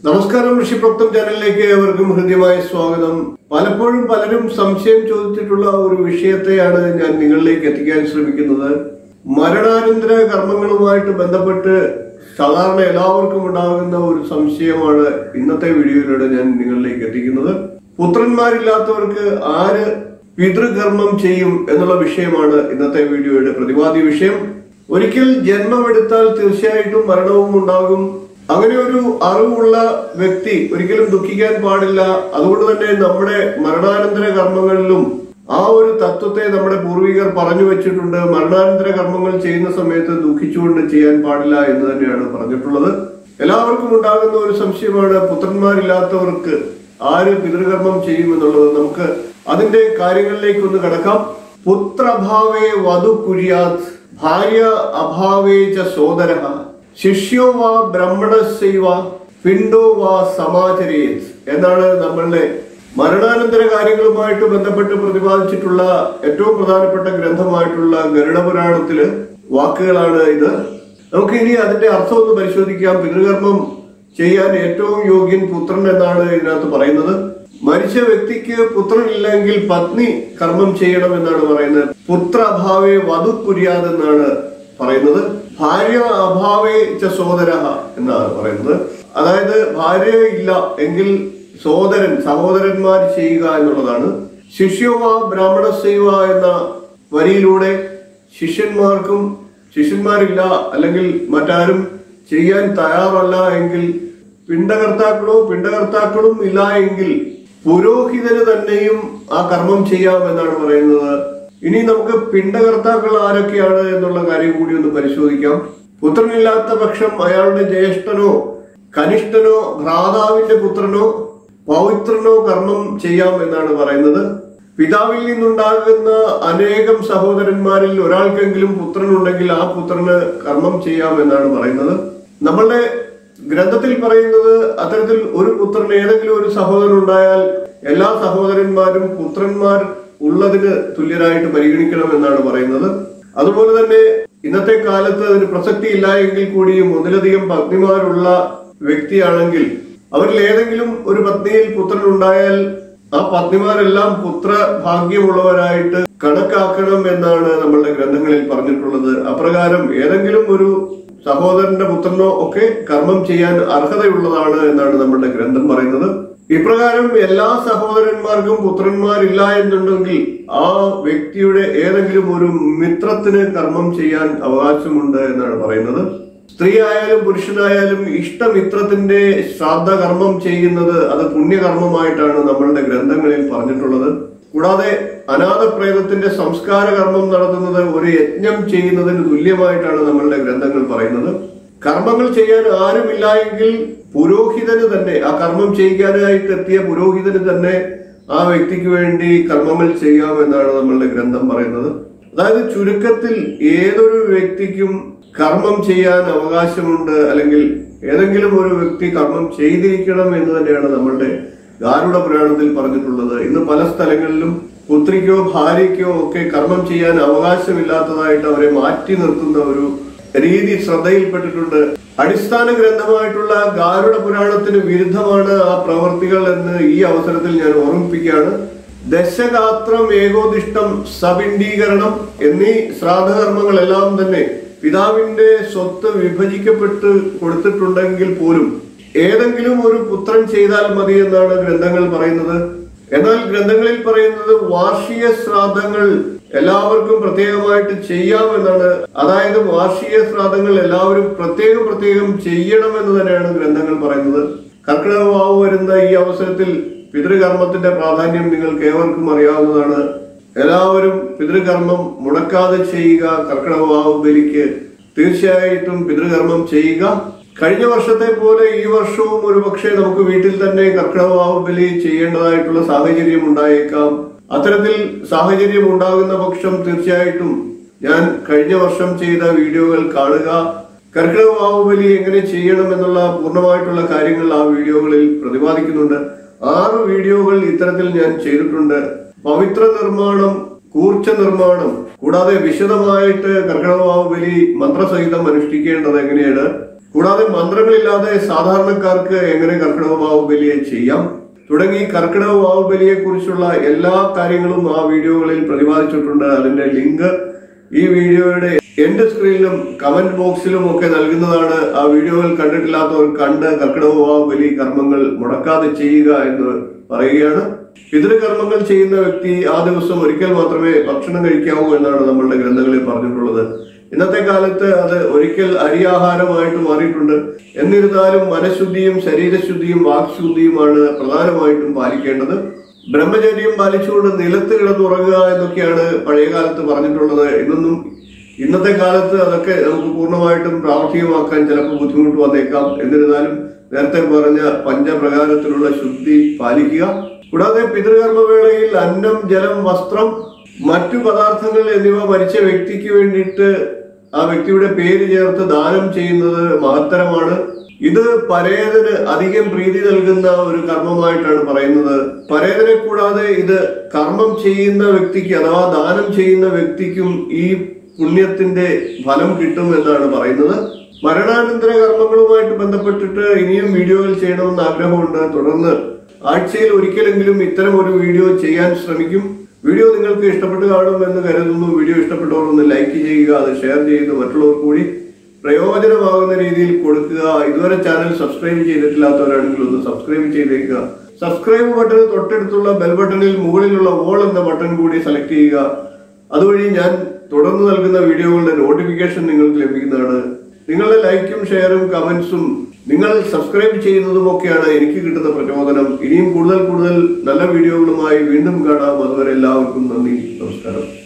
നമസ്കാരം ഋഷിപ്രോക്തം ചാനലിലേക്ക് ഏവർക്കും ഹൃദ്യമായ സ്വാഗതം പലപ്പോഴും പലരും സംശയം ചോദിച്ചിട്ടുള്ള ഒരു വിഷയത്തെയാണ് ഞാൻ നിങ്ങളിലേക്ക് എത്തിക്കാൻ ശ്രമിക്കുന്നത് മരണാനന്തര കർമ്മങ്ങളുമായിട്ട് ബന്ധപ്പെട്ട് സാധാരണ എല്ലാവർക്കും ഉണ്ടാകുന്ന ഒരു സംശയമാണ് ഇന്നത്തെ വീഡിയോയിലൂടെ ഞാൻ നിങ്ങളിലേക്ക് എത്തിക്കുന്നത് പുത്രന്മാരില്ലാത്തവർക്ക് ആര് പിതൃകർമ്മം ചെയ്യും എന്നുള്ള വിഷയമാണ് ഇന്നത്തെ വീഡിയോയുടെ പ്രതിപാദ്യ വിഷയം ഒരിക്കൽ ജന്മമെടുത്താൽ തീർച്ചയായിട്ടും മരണവും ഉണ്ടാകും അങ്ങനെ ഒരു അറിവുള്ള വ്യക്തി ഒരിക്കലും ദുഃഖിക്കാൻ പാടില്ല അതുകൊണ്ട് തന്നെ നമ്മുടെ മരണാനന്തര കർമ്മങ്ങളിലും ആ ഒരു തത്വത്തെ നമ്മുടെ പൂർവികർ പറഞ്ഞു വെച്ചിട്ടുണ്ട് മരണാനന്തര കർമ്മങ്ങൾ ചെയ്യുന്ന സമയത്ത് ദുഃഖിച്ചുകൊണ്ട് ചെയ്യാൻ പാടില്ല എന്ന് തന്നെയാണ് പറഞ്ഞിട്ടുള്ളത് എല്ലാവർക്കും ഉണ്ടാകുന്ന ഒരു സംശയമാണ് പുത്രന്മാരില്ലാത്തവർക്ക് ആര് പിതൃകർമ്മം ചെയ്യും എന്നുള്ളത് നമുക്ക് അതിന്റെ കാര്യങ്ങളിലേക്ക് ഒന്ന് കടക്കാം പുത്രഭാവേ വധു കുര്യാത് ഭാര്യ അഭാവേ ച സോദര ശിഷ്യോ വാ ബ്രഹ്മണസൈവ പിണ്ടോ വാ സമാചരേത് എന്നാണ് നമ്മളുടെ മരണാനന്തര കാര്യങ്ങളുമായിട്ട് ബന്ധപ്പെട്ട് പ്രതിപാദിച്ചിട്ടുള്ള ഏറ്റവും പ്രധാനപ്പെട്ട ഗ്രന്ഥമായിട്ടുള്ള ഗരുഡപുരാണത്തില് വാക്കുകളാണ് ഇത് നമുക്ക് ഇനി അതിന്റെ അർത്ഥം ഒന്ന് പരിശോധിക്കാം പിതൃകർമ്മം ചെയ്യാൻ ഏറ്റവും യോഗ്യൻ പുത്രൻ എന്നാണ് ഇതിനകത്ത് പറയുന്നത് മരിച്ച വ്യക്തിക്ക് പുത്രനില്ലെങ്കിൽ പത്നി കർമ്മം ചെയ്യണം എന്നാണ് പറയുന്നത് പുത്ര അഭാവേ വധു കുര്യാത് എന്നാണ് പറയുന്നത് ഭാര്യ അഭാവേ ച സോദര എന്നാണ് പറയുന്നത് അതായത് ഭാര്യ ഇല്ല എങ്കിൽ സോദരൻ സഹോദരന്മാർ ചെയ്യുക എന്നുള്ളതാണ് ശിഷ്യോവ ബ്രാഹ്മണ സേവ എന്ന വരിയിലൂടെ ശിഷ്യന്മാർക്കും ശിഷ്യന്മാരില്ല അല്ലെങ്കിൽ മറ്റാരും ചെയ്യാൻ തയ്യാറല്ല എങ്കിൽ പിണ്ടകർത്താക്കളോ പിണ്ടകർത്താക്കളും ഇല്ല എങ്കിൽ പുരോഹിതന് തന്നെയും ആ കർമ്മം ചെയ്യാം എന്നാണ് പറയുന്നത് ഇനി നമുക്ക് പിണ്ടകർത്താക്കൾ ആരൊക്കെയാണ് എന്നുള്ള കാര്യം കൂടി ഒന്ന് പരിശോധിക്കാം പുത്രനില്ലാത്ത പക്ഷം അയാളുടെ ജ്യേഷ്ഠനോ കനിഷ്ഠനോ ഭ്രാതാവിന്റെ പുത്രനോ പൗത്രനോ കർമ്മം ചെയ്യാം എന്നാണ് പറയുന്നത് പിതാവിൽ നിന്നുണ്ടാകുന്ന അനേകം സഹോദരന്മാരിൽ ഒരാൾക്കെങ്കിലും പുത്രനുണ്ടെങ്കിൽ ആ പുത്രന് കർമ്മം ചെയ്യാം എന്നാണ് പറയുന്നത് നമ്മളുടെ ഗ്രന്ഥത്തിൽ പറയുന്നത് അത്തരത്തിൽ ഒരു പുത്രൻ ഏതെങ്കിലും ഒരു സഹോദരൻ ഉണ്ടായാൽ എല്ലാ സഹോദരന്മാരും പുത്രന്മാർ ഉള്ളതിന് തുല്യരായിട്ട് പരിഗണിക്കണം എന്നാണ് പറയുന്നത് അതുപോലെ തന്നെ ഇന്നത്തെ കാലത്ത് അതിന് പ്രസക്തി ഇല്ല എങ്കിൽ കൂടിയും ഒന്നിലധികം പത്നിമാരുള്ള വ്യക്തിയാണെങ്കിൽ അവരിൽ ഏതെങ്കിലും ഒരു പത്നിയിൽ പുത്രൻ ഉണ്ടായാൽ ആ പത്നിമാരെല്ലാം പുത്ര ഭാഗ്യമുള്ളവരായിട്ട് കണക്കാക്കണം എന്നാണ് നമ്മളുടെ ഗ്രന്ഥങ്ങളിൽ പറഞ്ഞിട്ടുള്ളത് അപ്രകാരം ഏതെങ്കിലും ഒരു സഹോദരന്റെ പുത്രനോ ഒക്കെ കർമ്മം ചെയ്യാൻ അർഹതയുള്ളതാണ് എന്നാണ് നമ്മളുടെ ഗ്രന്ഥം പറയുന്നത് ഇപ്രകാരം എല്ലാ സഹോദരന്മാർക്കും പുത്രന്മാരില്ല എന്നുണ്ടെങ്കിൽ ആ വ്യക്തിയുടെ ഏതെങ്കിലും ഒരു മിത്രത്തിന് കർമ്മം ചെയ്യാൻ അവകാശമുണ്ട് എന്നാണ് പറയുന്നത് സ്ത്രീ ആയാലും പുരുഷനായാലും ഇഷ്ടമിത്രത്തിന്റെ ശ്രാദ്ധ കർമ്മം ചെയ്യുന്നത് അത് പുണ്യകർമ്മമായിട്ടാണ് നമ്മളുടെ ഗ്രന്ഥങ്ങളിൽ പറഞ്ഞിട്ടുള്ളത് കൂടാതെ അനാഥപ്രേതത്തിന്റെ സംസ്കാര കർമ്മം നടത്തുന്നത് ഒരു യജ്ഞം ചെയ്യുന്നതിന് തുല്യമായിട്ടാണ് നമ്മളുടെ ഗ്രന്ഥങ്ങൾ പറയുന്നത് കർമ്മങ്ങൾ ചെയ്യാൻ ആരുമില്ല എങ്കിൽ പുരോഹിതന് തന്നെ ആ കർമ്മം ചെയ്യിക്കാനായിട്ട് എത്തിയ പുരോഹിതന് തന്നെ ആ വ്യക്തിക്ക് വേണ്ടി കർമ്മങ്ങൾ ചെയ്യാമെന്നാണ് നമ്മളുടെ ഗ്രന്ഥം പറയുന്നത് അതായത് ചുരുക്കത്തിൽ ഏതൊരു വ്യക്തിക്കും കർമ്മം ചെയ്യാൻ അവകാശമുണ്ട് അല്ലെങ്കിൽ ഏതെങ്കിലും ഒരു വ്യക്തി കർമ്മം ചെയ്തിരിക്കണം എന്ന് തന്നെയാണ് നമ്മളുടെ ഗാരുഡ പുരാണത്തിൽ പറഞ്ഞിട്ടുള്ളത് ഇന്ന് പല സ്ഥലങ്ങളിലും പുത്രിക്കോ ഭാര്യയ്ക്കോ ഒക്കെ കർമ്മം ചെയ്യാൻ അവകാശമില്ലാത്തതായിട്ട് അവരെ മാറ്റി നിർത്തുന്ന ഒരു രീതി ശ്രദ്ധയിൽപ്പെട്ടിട്ടുണ്ട് അടിസ്ഥാന ഗ്രന്ഥമായിട്ടുള്ള ഗാരുഡ പുരാണത്തിന് വിരുദ്ധമാണ് ആ പ്രവർത്തികൾ എന്ന് ഈ അവസരത്തിൽ ഞാൻ ഓർമ്മിപ്പിക്കുകയാണ് ദശഗാത്രം ഏകോദിഷ്ടം സപിണ്ഡീകരണം എന്നീ ശ്രാദ്ധകർമ്മങ്ങളെല്ലാം തന്നെ പിതാവിന്റെ സ്വത്ത് വിഭജിക്കപ്പെട്ട് കൊടുത്തിട്ടുണ്ടെങ്കിൽ പോലും ഏതെങ്കിലും ഒരു പുത്രൻ ചെയ്താൽ മതി എന്നാണ് ഗ്രന്ഥങ്ങൾ പറയുന്നത് എന്നാൽ ഗ്രന്ഥങ്ങളിൽ പറയുന്നത് വാർഷിക ശ്രാദ്ധങ്ങൾ എല്ലാവർക്കും പ്രത്യേകമായിട്ട് ചെയ്യാമെന്നാണ് അതായത് വാർഷിക ശ്രാദ്ധങ്ങൾ എല്ലാവരും പ്രത്യേകം പ്രത്യേകം ചെയ്യണം എന്ന് തന്നെയാണ് ഗ്രന്ഥങ്ങൾ പറയുന്നത് കർക്കിടക വാവ് വരുന്ന ഈ അവസരത്തിൽ പിതൃകർമ്മത്തിന്റെ പ്രാധാന്യം നിങ്ങൾക്ക് ഏവർക്കും അറിയാവുന്നതാണ് എല്ലാവരും പിതൃകർമ്മം മുടക്കാതെ ചെയ്യുക കർക്കിടക വാവ് ബലിക്ക് തീർച്ചയായിട്ടും പിതൃകർമ്മം ചെയ്യുക കഴിഞ്ഞ വർഷത്തെ പോലെ ഈ വർഷവും ഒരുപക്ഷെ നമുക്ക് വീട്ടിൽ തന്നെ കർക്കിടകവാവ് ബലി ചെയ്യേണ്ടതായിട്ടുള്ള സാഹചര്യം ഉണ്ടായേക്കാം അത്തരത്തിൽ സാഹചര്യം ഉണ്ടാകുന്ന പക്ഷം തീർച്ചയായിട്ടും ഞാൻ കഴിഞ്ഞ വർഷം ചെയ്ത വീഡിയോകൾ കാണുക കർക്കിടകവാവ് ബലി എങ്ങനെ ചെയ്യണം എന്നുള്ള പൂർണ്ണമായിട്ടുള്ള കാര്യങ്ങൾ ആ വീഡിയോകളിൽ പ്രതിപാദിക്കുന്നുണ്ട് ആറ് വീഡിയോകൾ ഇത്തരത്തിൽ ഞാൻ ചെയ്തിട്ടുണ്ട് പവിത്ര നിർമ്മാണം കൂർച്ച നിർമ്മാണം കൂടാതെ വിശദമായിട്ട് കർക്കിടകവാവ് ബലി മന്ത്രസഹിതം അനുഷ്ഠിക്കേണ്ടത് എങ്ങനെയാണ് കൂടാതെ മന്ത്രങ്ങളില്ലാതെ സാധാരണക്കാർക്ക് എങ്ങനെ കർക്കിടക ബാഹുബലിയെ ചെയ്യാം തുടങ്ങി കർക്കിടക ബാഹുബലിയെ കുറിച്ചുള്ള എല്ലാ കാര്യങ്ങളും ആ വീഡിയോകളിൽ പ്രതിപാദിച്ചിട്ടുണ്ട് അതിന്റെ ലിങ്ക് ഈ വീഡിയോയുടെ എൻഡ് സ്ക്രീനിലും കമന്റ് ബോക്സിലും ഒക്കെ നൽകുന്നതാണ് ആ വീഡിയോകൾ കണ്ടിട്ടില്ലാത്തവർ കണ്ട് കർക്കിടക ബാഹുബലി കർമ്മങ്ങൾ മുടക്കാതെ ചെയ്യുക എന്ന് പറയുകയാണ് പിതൃകർമ്മങ്ങൾ ചെയ്യുന്ന വ്യക്തി ആ ദിവസം ഒരിക്കൽ മാത്രമേ ഭക്ഷണം കഴിക്കാവൂ എന്നാണ് നമ്മളുടെ ഗ്രന്ഥങ്ങളിൽ പറഞ്ഞിട്ടുള്ളത് ഇന്നത്തെ കാലത്ത് അത് ഒരിക്കൽ അരിയാഹാരമായിട്ട് മാറിയിട്ടുണ്ട് എന്നിരുന്നാലും മനഃശുദ്ധിയും ശരീരശുദ്ധിയും വാക്ശുദ്ധിയുമാണ് പ്രധാനമായിട്ടും പാലിക്കേണ്ടത് ബ്രഹ്മചര്യം പാലിച്ചുകൊണ്ട് നിലത്ത് കിടന്നുറങ്ങുക എന്നൊക്കെയാണ് പഴയ കാലത്ത് പറഞ്ഞിട്ടുള്ളത് ഇന്നൊന്നും ഇന്നത്തെ കാലത്ത് അതൊക്കെ നമുക്ക് പൂർണ്ണമായിട്ടും പ്രാവർത്തികമാക്കാൻ ചിലപ്പോൾ ബുദ്ധിമുട്ട് വന്നേക്കാം എന്നിരുന്നാലും നേരത്തെ പറഞ്ഞ പഞ്ചപ്രകാരത്തിലുള്ള ശുദ്ധി പാലിക്കുക കൂടാതെ പിതൃകർമ്മവേളയിൽ അന്നം ജലം വസ്ത്രം മറ്റു പദാർത്ഥങ്ങൾ എന്നിവ മരിച്ച വ്യക്തിക്ക് വേണ്ടിയിട്ട് ആ വ്യക്തിയുടെ പേര് ചേർത്ത് ദാനം ചെയ്യുന്നത് മഹത്തരമാണ് ഇത് പരേതന് അധികം പ്രീതി നൽകുന്ന ഒരു കർമ്മമായിട്ടാണ് പറയുന്നത് പരേതനെ കൂടാതെ ഇത് കർമ്മം ചെയ്യുന്ന വ്യക്തിക്ക് അഥവാ ദാനം ചെയ്യുന്ന വ്യക്തിക്കും ഈ പുണ്യത്തിന്റെ ഫലം കിട്ടും എന്നാണ് പറയുന്നത് മരണാനന്തര കർമ്മങ്ങളുമായിട്ട് ബന്ധപ്പെട്ടിട്ട് ഇനിയും വീഡിയോകൾ ചെയ്യണമെന്ന് ആഗ്രഹമുണ്ട് തുടർന്ന് ആഴ്ചയിൽ ഒരിക്കലെങ്കിലും ഇത്തരം ഒരു വീഡിയോ ചെയ്യാൻ ശ്രമിക്കും വീഡിയോ നിങ്ങൾക്ക് ഇഷ്ടപ്പെട്ട് കാണുമെന്ന് കരുതുന്നു വീഡിയോ ഇഷ്ടപ്പെട്ടവർ ഒന്ന് ലൈക്ക് ചെയ്യുക അത് ഷെയർ ചെയ്ത് മറ്റുള്ളവർ കൂടി പ്രയോജനമാകുന്ന രീതിയിൽ കൊടുക്കുക ഇതുവരെ ചാനൽ സബ്സ്ക്രൈബ് ചെയ്തിട്ടില്ലാത്തവരാണെങ്കിൽ ഒന്ന് സബ്സ്ക്രൈബ് ചെയ്തേക്കുക സബ്സ്ക്രൈബ് ബട്ടന് തൊട്ടടുത്തുള്ള ബെൽ ബട്ടണിൽ മുകളിലുള്ള ഓൾ എന്ന ബട്ടൺ കൂടി സെലക്ട് ചെയ്യുക അതുവഴി ഞാൻ തുടർന്ന് നൽകുന്ന വീഡിയോകളുടെ നോട്ടിഫിക്കേഷൻ നിങ്ങൾക്ക് ലഭിക്കുന്നതാണ് നിങ്ങളുടെ ലൈക്കും ഷെയറും കമന്റ്സും നിങ്ങൾ സബ്സ്ക്രൈബ് ചെയ്യുന്നതും ഒക്കെയാണ് എനിക്ക് കിട്ടുന്ന പ്രചോദനം ഇനിയും കൂടുതൽ കൂടുതൽ നല്ല വീഡിയോകളുമായി വീണ്ടും കാണാം അതുവരെ എല്ലാവർക്കും നന്ദി നമസ്കാരം